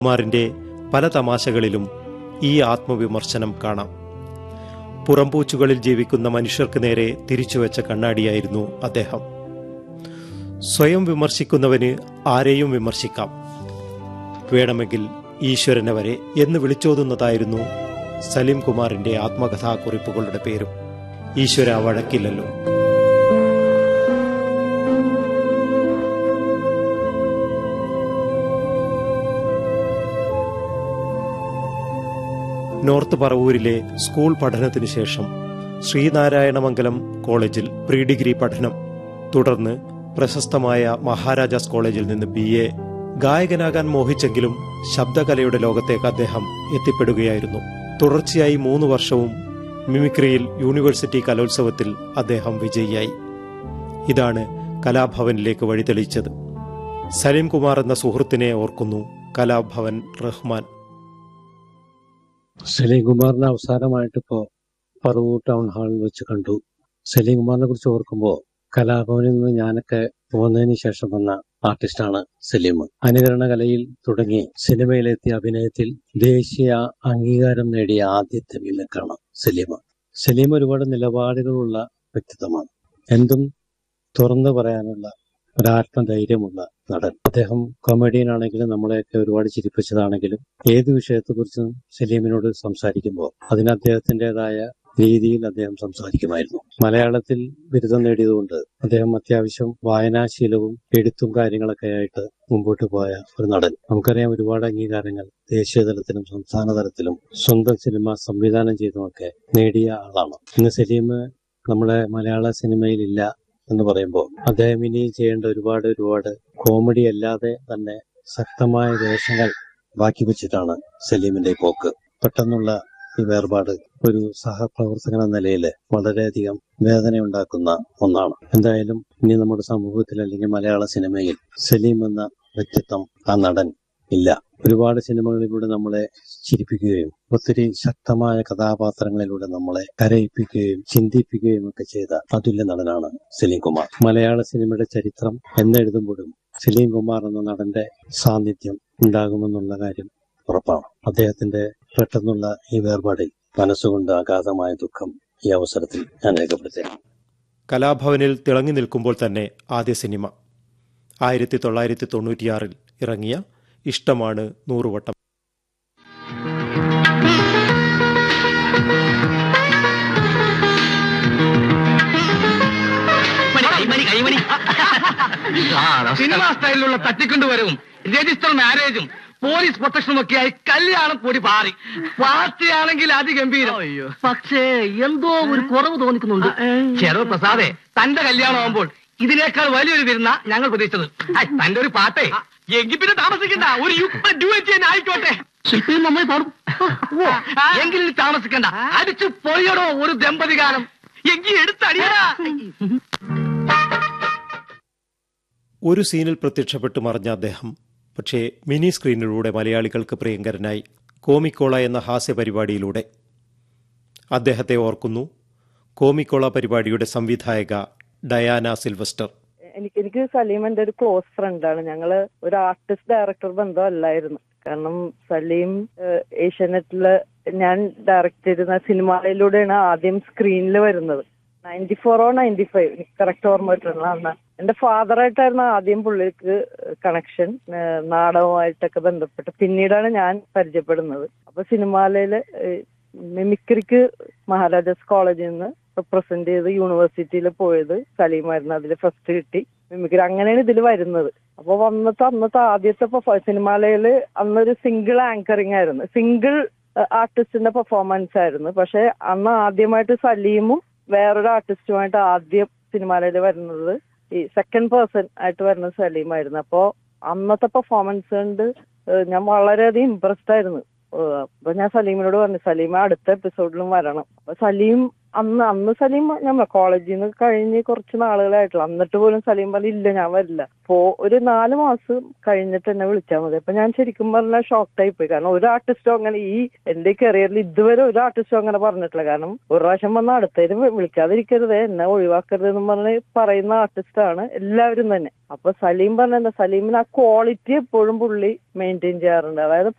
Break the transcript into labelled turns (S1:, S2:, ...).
S1: കുമാറിന്റെ പല തമാശകളിലും ഈ ആത്മവിമർശനം കാണാം പുറംപൂച്ചുകളിൽ ജീവിക്കുന്ന മനുഷ്യർക്ക് നേരെ തിരിച്ചുവെച്ച കണ്ണാടിയായിരുന്നു അദ്ദേഹം സ്വയം വിമർശിക്കുന്നവന് ആരെയും വിമർശിക്കാം വേണമെങ്കിൽ ഈശ്വരനെ വരെ എന്ന് വിളിച്ചോതുന്നതായിരുന്നു സലീം കുമാറിന്റെ ആത്മകഥാക്കുറിപ്പുകളുടെ പേരും ഈശ്വര വഴക്കില്ലല്ലോ നോർത്ത് പറവൂരിലെ സ്കൂൾ പഠനത്തിനു ശേഷം ശ്രീനാരായണമംഗലം കോളേജിൽ പ്രീ ഡിഗ്രി പഠനം തുടർന്ന് പ്രശസ്തമായ മഹാരാജാസ് കോളേജിൽ നിന്ന് ബി എ ഗായകനാകാൻ മോഹിച്ചെങ്കിലും ശബ്ദകലയുടെ ലോകത്തേക്ക് അദ്ദേഹം എത്തിപ്പെടുകയായിരുന്നു തുടർച്ചയായി മൂന്ന് വർഷവും മിമിക്രിയിൽ യൂണിവേഴ്സിറ്റി കലോത്സവത്തിൽ അദ്ദേഹം വിജയിയായി ഇതാണ് കലാഭവനിലേക്ക് വഴിതെളിച്ചത് സലീം കുമാർ എന്ന സുഹൃത്തിനെ ഓർക്കുന്നു കലാഭവൻ റഹ്മാൻ
S2: സലീം കുമാറിനെ അവസാനമായിട്ട് ഇപ്പോ പറവൂർ ടൗൺ ഹാളിൽ വെച്ച് കണ്ടു സലീം കുമാറിനെ കുറിച്ച് ഓർക്കുമ്പോൾ കലാഭവനിൽ നിന്ന് ഞാനൊക്കെ പോകുന്നതിന് ശേഷം വന്ന ആർട്ടിസ്റ്റാണ് സലീം അനുകരണ കലയിൽ തുടങ്ങി സിനിമയിലെത്തിയ അഭിനയത്തിൽ ദേശീയ അംഗീകാരം നേടിയ ആദ്യത്തെ മിമിക്കാണ് സലീം സലീം ഒരുപാട് നിലപാടുകളുള്ള വ്യക്തിത്വമാണ് എന്തും തുറന്നു പറയാനുള്ള ഒരാത്മധൈര്യമുള്ള നടൻ അദ്ദേഹം കൊമേഡിയൻ ആണെങ്കിലും നമ്മളെയൊക്കെ ഒരുപാട് ചിരിപ്പിച്ചതാണെങ്കിലും ഏത് വിഷയത്തെക്കുറിച്ചും സലീമിനോട് സംസാരിക്കുമ്പോൾ അതിന് അദ്ദേഹത്തിൻ്റെതായ രീതിയിൽ അദ്ദേഹം സംസാരിക്കുമായിരുന്നു മലയാളത്തിൽ ബിരുദം നേടിയതുകൊണ്ട് അദ്ദേഹം അത്യാവശ്യം വായനാശീലവും എഴുത്തും കാര്യങ്ങളൊക്കെ ആയിട്ട് മുമ്പോട്ട് പോയ ഒരു നടൻ നമുക്കറിയാം ഒരുപാട് അംഗീകാരങ്ങൾ ദേശീയ തലത്തിലും സംസ്ഥാന തലത്തിലും സ്വന്തം സിനിമ സംവിധാനം ചെയ്തുമൊക്കെ നേടിയ ആളാണ് ഇന്ന് സലീം നമ്മുടെ മലയാള സിനിമയിൽ ഇല്ല എന്ന് പറയുമ്പോൾ അദ്ദേഹം ഇനി ചെയ്യേണ്ട ഒരുപാട് ഒരുപാട് കോമഡി അല്ലാതെ തന്നെ ശക്തമായ വേഷങ്ങൾ ബാക്കി വെച്ചിട്ടാണ് സലീമിന്റെ പോക്ക് പെട്ടെന്നുള്ള ഈ വേർപാട് ഒരു സഹപ്രവർത്തകൻ എന്ന നിലയിൽ വളരെയധികം വേദനയുണ്ടാക്കുന്ന ഒന്നാണ് എന്തായാലും ഇനി നമ്മുടെ സമൂഹത്തിൽ അല്ലെങ്കിൽ മലയാള സിനിമയിൽ സലീം എന്ന വ്യക്തിത്വം ആ നടൻ ഇല്ല ഒരുപാട് സിനിമകളിലൂടെ നമ്മളെ ചിരിപ്പിക്കുകയും ഒത്തിരി ശക്തമായ കഥാപാത്രങ്ങളിലൂടെ നമ്മളെ കരയിപ്പിക്കുകയും ചിന്തിപ്പിക്കുകയും ഒക്കെ ചെയ്ത അതുല്യ നടനാണ് സലീം കുമാർ മലയാള സിനിമയുടെ ചരിത്രം എന്നെഴുതുമ്പോഴും സലീം കുമാർ എന്ന നടന്റെ സാന്നിധ്യം ഉണ്ടാകുമെന്നുള്ള കാര്യം ഉറപ്പാണ് അദ്ദേഹത്തിന്റെ പെട്ടെന്നുള്ള ഈ വേർപാടിൽ മനസ്സുകൊണ്ട് അഗാധമായ ദുഃഖം ഈ അവസരത്തിൽ ഞാൻ രേഖപ്പെടുത്തുകയാണ്
S1: കലാഭവനിൽ തിളങ്ങി നിൽക്കുമ്പോൾ തന്നെ ആദ്യ സിനിമ ആയിരത്തി തൊള്ളായിരത്തി തൊണ്ണൂറ്റിയാറിൽ ഇറങ്ങിയ ഇഷ്ടമാണ് നൂറുവട്ടം
S3: സിനിമ സ്റ്റൈലിലുള്ള തട്ടിക്കൊണ്ടുവരവും രജിസ്റ്റർ മാരേജും പോലീസ് പ്രൊട്ടക്ഷനും ഒക്കെയായി കല്യാണം കൂടി പാറി പാർട്ടിയാണെങ്കിൽ അതിഗംഭീരം പക്ഷേ എന്തോ ഒരു കുറവ് തോന്നിക്കുന്നുണ്ട് ചെറു പ്രസാദേ തന്റെ കല്യാണം ആവുമ്പോൾ ഇതിനേക്കാൾ വലിയൊരു വിരുന്ന ഞങ്ങൾ പ്രതീക്ഷിച്ചത് ഐ, തന്റെ ഒരു പാട്ടേ എങ്കിൽ പിന്നെ താമസിക്കണ്ട ഒരു യുപ്പ ഡ്യൂറ്റ് തന്നെ ആയിക്കോട്ടെ ശില്പിയും നമ്മൾ പാടും ഓ, എങ്കിൽ ഇനി താമസിക്കണ്ട അടിച്ചു പൊളിയടോ ഒരു ദമ്പതി കാലം എങ്കിൽ എടുത്തടിയടാ
S1: ഒരു സീനിൽ പ്രത്യക്ഷപ്പെട്ട് മറഞ്ഞ അദ്ദേഹം പക്ഷേ മിനി സ്ക്രീനിലൂടെ മലയാളികൾക്ക് പ്രിയങ്കരനായി കോമിക്കോള എന്ന ഹാസ്യ പരിപാടിയിലൂടെ അദ്ദേഹത്തെ ഓർക്കുന്നു കോമിക്കോള പരിപാടിയുടെ സംവിധായക ഡയാന സിൽവസ്റ്റർ
S4: എനിക്ക് എനിക്ക് സലീം എന്റെ ഒരു ക്ലോസ് ഫ്രണ്ടാണ് ഞങ്ങള് ഒരു ആർട്ടിസ്റ്റ് ഡയറക്ടർ ബന്ധമല്ലായിരുന്നു കാരണം സലീം ഏഹ്, ഏഷ്യാനെറ്റില് ഞാൻ ഡയറക്ട് ചെയ്തിരുന്ന സിനിമയിലൂടെയാണ് ആദ്യം സ്ക്രീനിൽ വരുന്നത് നയൻറ്റി ഫോറോ നയൻറ്റി ഫൈവ് എനിക്ക് കറക്റ്റ് ഓർമ്മ കിട്ടുന്നില്ല അന്ന് എന്റെ ഫാദറായിട്ടായിരുന്നു ആദ്യം പുള്ളിക്ക് കണക്ഷൻ നാടകവുമായിട്ടൊക്കെ ബന്ധപ്പെട്ട് പിന്നീടാണ് ഞാൻ പരിചയപ്പെടുന്നത് അപ്പൊ സിനിമാലയില് മിമിക്രിക്ക് മഹാരാജാസ് കോളേജിൽ നിന്ന് റെപ്രസെന്റ് ചെയ്ത് യൂണിവേഴ്സിറ്റിയിൽ പോയത് സലീമായിരുന്നു അതിൽ ഫസ്റ്റ് കിട്ടി മിമിക്രി അങ്ങനെയാണ് ഇതിൽ വരുന്നത് അപ്പൊ വന്നത്തെ അന്നത്തെ ആദ്യത്തെ പെർഫോ- സിനിമാലയില് അന്നൊരു സിംഗിൾ ആങ്കറിംഗ് ആയിരുന്നു സിംഗിൾ ആർട്ടിസ്റ്റിന്റെ പെർഫോമൻസ് ആയിരുന്നു പക്ഷെ അന്ന് ആദ്യമായിട്ട് സലീമും വേറൊരു ആർട്ടിസ്റ്റുമായിട്ട് ആദ്യം സിനിമാലയിൽ വരുന്നത് ഈ സെക്കൻഡ് പേഴ്സൺ ആയിട്ട് വരുന്നത് സലീമായിരുന്നു അപ്പോ അന്നത്തെ പെർഫോമൻസ് കൊണ്ട് ഏഹ് ഞാൻ വളരെയധികം ഇമ്പ്രസ്ഡ് ആയിരുന്നു ഏഹ് അപ്പൊ ഞാൻ സലീമിനോട് പറഞ്ഞു സലീമ അടുത്ത എപ്പിസോഡിലും വരണം അപ്പൊ സലീം അന്ന് അന്ന് സലീം ഞാൻ കോളേജിൽ നിന്ന് കഴിഞ്ഞ് കുറച്ച് നാളുകളായിട്ടുള്ളൂ എന്നിട്ട് പോലും സലീം പറഞ്ഞു ഇല്ല ഞാൻ വരില്ല അപ്പോ ഒരു നാല് മാസം കഴിഞ്ഞിട്ട് എന്നെ വിളിച്ചാൽ മതി അപ്പൊ ഞാൻ ശരിക്കും പറഞ്ഞാൽ ഷോക്ക്ഡായി പോയി കാരണം ഒരു ആർട്ടിസ്റ്റും അങ്ങനെ ഈ എന്റെ കരിയറിൽ ഇതുവരെ ഒരു ആർട്ടിസ്റ്റും അങ്ങനെ പറഞ്ഞിട്ടില്ല കാരണം ഒരു പ്രാവശ്യം വന്ന അടുത്തതിന് വിളിക്കാതിരിക്കരുത് എന്നെ ഒഴിവാക്കരുത് എന്ന് പറഞ്ഞ് പറയുന്ന ആർട്ടിസ്റ്റാണ് എല്ലാവരും തന്നെ അപ്പൊ സലീം പറഞ്ഞ സലീമിന് ആ ക്വാളിറ്റി എപ്പോഴും പുള്ളി മെയിൻറ്റെയിൻ ചെയ്യാറുണ്ട് അതായത്